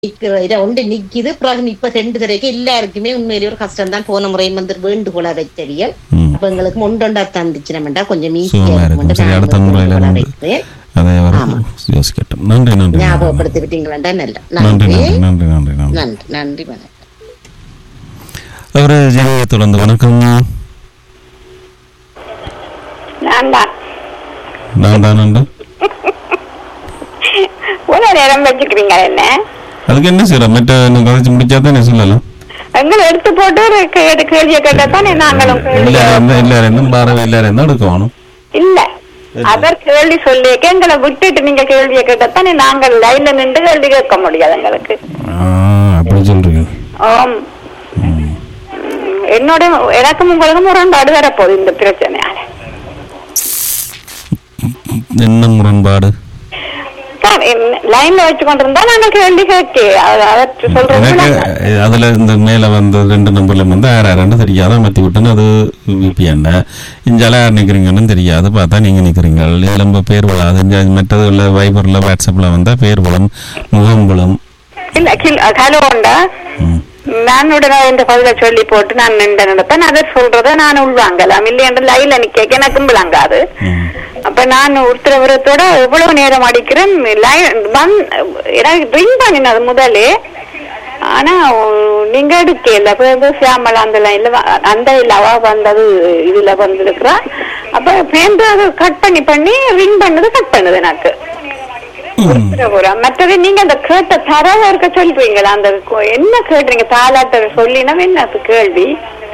நிக்கிற இத ஒன்று நிக்குது பிறகு இப்ப ரெண்டு தடவைக்கு எல்லாருக்குமே உண்மையிலேயே ஒரு கஷ்டம் தான் போன முறையும் வந்து வேண்டுகோளா வச்சவியல் ம். அப்ப எங்களுக்கு முண்டொண்டா தந்துச்சுனமெண்டா கொஞ்சம் சுகமா ஈஸியா இருக்கும் சரி அடுத்த முறையில வந்து அதை அவர் யோசிக்கட்டும் நன்றி நன்றி நன்றி ஞாபகப்படுத்தி விட்டீங்களா நல்ல நன்றி நன்றி நன்றி நன்றி நன்றி நன்றி நன்றி வணக்கம் அவரு ஜெனியை தொடர்ந்து வணக்கம் நான் தான் நான் தான் நன்றி ஒரு நேரம் வச்சுக்கிறீங்க என்ன அதுக்கு என்ன செய்யலாம் மற்ற இன்னும் கதைச்சு முடிச்சா தானே சொல்லலாம் எங்களை எடுத்து போட்டு ஒரு கே- கேள்வியை கேட்டதானே நாங்களும் கேள்வி எல்லாரும் தான் எல்லாரும் இருந்தும் பாரதி எல்லாரும் தான் எடுக்க வேணும் இல்ல அவர் கேள்வி சொல்லிக்க எங்களை விட்டுட்டு நீங்க கேள்வியை கேட்டதானே நாங்கள் லைன்ல நின்று கேள்வி கேட்க முடியாது எங்களுக்கு ஆ, அப்படி சொல்றீங்க ஆம் ம். உம், என்னோட எனக்கும் உங்களுக்கும் முரண்பாடு வரப்போகுது இந்த பிரச்சனையால என்ன முரண்பாடு லைன்ல வச்சு கொண்டிருந்தா நாங்கள் கேள்வி கேட்க அவர் சொல்றது எனக்கு நாங்க- அஹ், அதுல இந்த மேல வந்து ரெண்டு நம்பர்ல வந்து யார் யாருன்னு தெரியாத மாத்தி விட்டுன்னு அது விபிஎன் இஞ்சால யார் நிக்கிறீங்கன்னு தெரியாது பார்த்தா நீங்க நிக்கிறீங்க இதுல நம்ம பேர் வளாது மற்றதுல வைபர்ல வாட்ஸ்அப்ல வந்தா பேர் வளம் முகம் வளம் இல்ல கில் ஹலோ உண்டா ம். நான் உடனே இந்த பதில சொல்லி போட்டு நான் நின்று நடப்பேன் அதை சொல்றத நான் உள்வாங்கலாம் இல்லையென்ற லைன்ல நிக்க எனக்கும் விளங்காது ம். அப்ப நான் உத்தரவிரத்தோட எவ்வளவு நேரம் அடிக்கிறேன் லைன் வந்- எனக்கு ரிங் பண்ணினது முதலே ஆனா உ- நீங்க எடுக்கல அப்ப வந்து சியாமலா அந்த லைன்ல வ- அந்த இல்ல அவ வந்தது இதுல வந்திருக்கிறா அப்ப பேருந்து அதை கட் பண்ணி பண்ணி ரிங் பண்ணது கட் பண்ணுது எனக்கு ம். உத்தரவுரா. மற்றது நீங்க அந்த கேட்ட தரவா இருக்க சொல்றீங்களா அந்த கொ- என்ன கேட்டீங்க தாலாட்ட சொல்லினா என்ன அது கேள்வி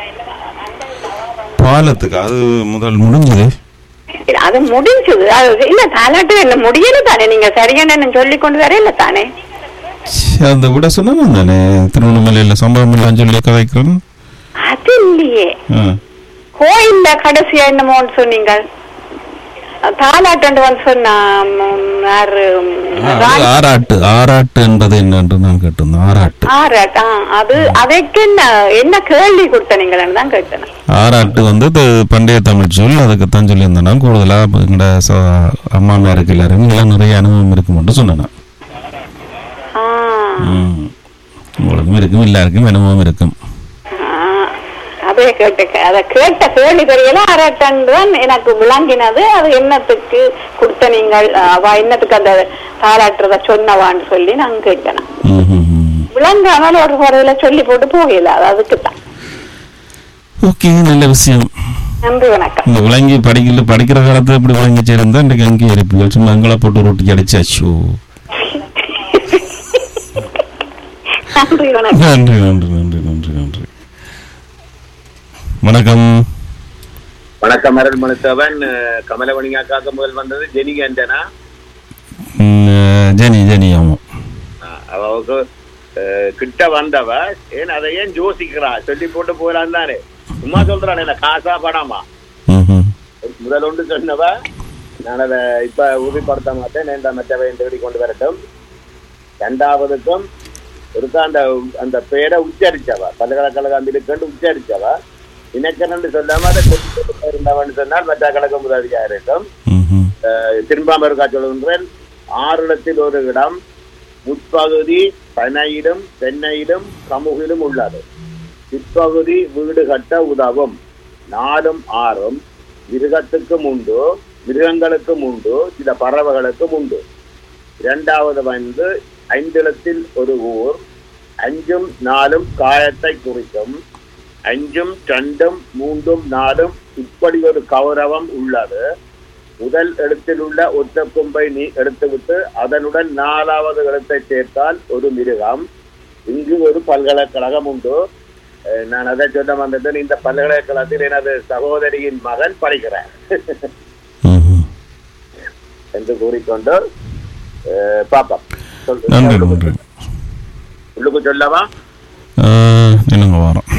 பாலத்துக்கு அது முதல் முடிஞ்சது இல்ல, அது முடிஞ்சது அது இல்ல தாலாட்டு என்ன முடியல தானே நீங்க சரியான சொல்லி கொண்டு வர இல்ல தானே சரி, அந்த விட சொன்னவன் தானே திருவண்ணாமலையில சம்பவம் எல்லாம் சொல்லி கதைக்கிறேன் அது இல்லையே ஆ. கோயில்ல கடைசியா என்னமோன்னு சொன்னீங்க தாலாட்டு வந்து சொன்னா ம், யாரு ம், ஆ, அது ராணி- ஆராட்டு ஆராட்டு என்பது என்னன்று நான் கேட்டிருந்தேன் ஆராட்டு ஆராட், ஆ, அது அதுக்கு என்ன என்ன கேள்வி கொடுத்த நீங்கன்னு தான் கேட்டேன் ஆராட்டு வந்து இது பண்டைய தமிழ் சொல் அதுக்கு தான் சொல்லியிருந்தேன் நான் கூடுதலா எங்கட ச- அம்மாமாருக்கு எல்லாரும் எல்லாம் நிறைய அனுபவம் இருக்கும்னு சொன்னேன் நான். ஆ, ம். உங்களுக்கும் இருக்கும் எல்லாருக்கும் அனுபவம் இருக்கும் ஆ, அதே கேட்டு அதை கேட்ட கேள்வி தெரியல அரட்டன் தான் எனக்கு விளங்கினது அது என்னத்துக்கு கொடுத்த நீங்கள் அவ என்னத்துக்கு அந்த தாளாட்டுறத சொன்னவான்னு சொல்லி நான் கேட்டேன் ம், ம், ம். விளங்காமல் ஒரு குறையில சொல்லி போட்டு போகல அது அதுக்கு தான் ஓகே நல்ல விஷயம் நன்றி வணக்கம் இந்த விளங்கி படிக்கல படிக்கிற காலத்துல இப்படி விளங்கி சேர்ந்தா இன்றைக்கு அங்கேயே இருப்பீங்க சும்மா எங்களை போட்டு ரொட்டி அடிச்சாச்சோ நன்றி வணக்கம் நன்றி நன்றி நன்றி நன்றி நன்றி வணக்கம் வணக்கம் அருள் மனுத்தவன் அஹ், கமலவணியாக்காக முதல் வந்தது ஜெனி ஆண்டனா ம், ஜெனி ஜெனி ஆமாம் அஹ், அவளுக்கு அஹ், கிட்ட வந்தவ ஏன் அதை ஏன் யோசிக்கிறா சொல்லி போட்டு போறான் தானே சும்மா சொல்றான் என்ன காசா பணமா ம் ம் முதல் ஒன்று சொன்னவ நான் அதை இப்ப உறுதிப்படுத்த மாட்டேன் நேர்ந்த மற்றவை தேடி கொண்டு வரட்டும் ரெண்டாவதுக்கும் ஒருக்கா அந்த அந்த பேரை உச்சரிச்சவ பல்கலைக்கழக அம்பிலுக்கு உச்சரிச்சவ இனக்கரண்டு சொல்லாம அதை சொல்லி இருந்தவன் சொன்னால் மற்ற கழக முதலியாக இருக்கும் ம் ம் அஹ் திரும்பாம இருக்கா சொல்கின்றேன் ஆறிடத்தில் ஒரு இடம் முற்பகுதி பனையிலும் தென்னையிலும் சமூகிலும் உள்ளது பிற்பகுதி வீடு கட்ட உதவும் நாலும் ஆறும் மிருகத்துக்கும் உண்டு மிருகங்களுக்கும் உண்டு சில பறவைகளுக்கும் உண்டு இரண்டாவது வந்து ஐந்திடத்தில் ஒரு ஊர் அஞ்சும் நாலும் காயத்தை குறிக்கும் அஞ்சும் ரெண்டும் மூன்றும் நாலும் இப்படி ஒரு கௌரவம் உள்ளது முதல் எழுத்தில் உள்ள ஒத்த கொம்பை நீ எடுத்துவிட்டு அதனுடன் நாலாவது எழுத்தை சேர்த்தால் ஒரு மிருகம் இங்கு ஒரு பல்கலைக்கழகம் உண்டு அஹ் நான் அதை சொல்ல வந்தது இந்த பல்கலைக்கழகத்தில் எனது சகோதரியின் மகன் படிக்கிறார் ம் ம் என்று கூறிக்கொண்டு அஹ் பாப்போம் சொல் நன்றி நன்றி உள்ளுக்கு சொல்லவா ஆ, என்னங்க வரோம்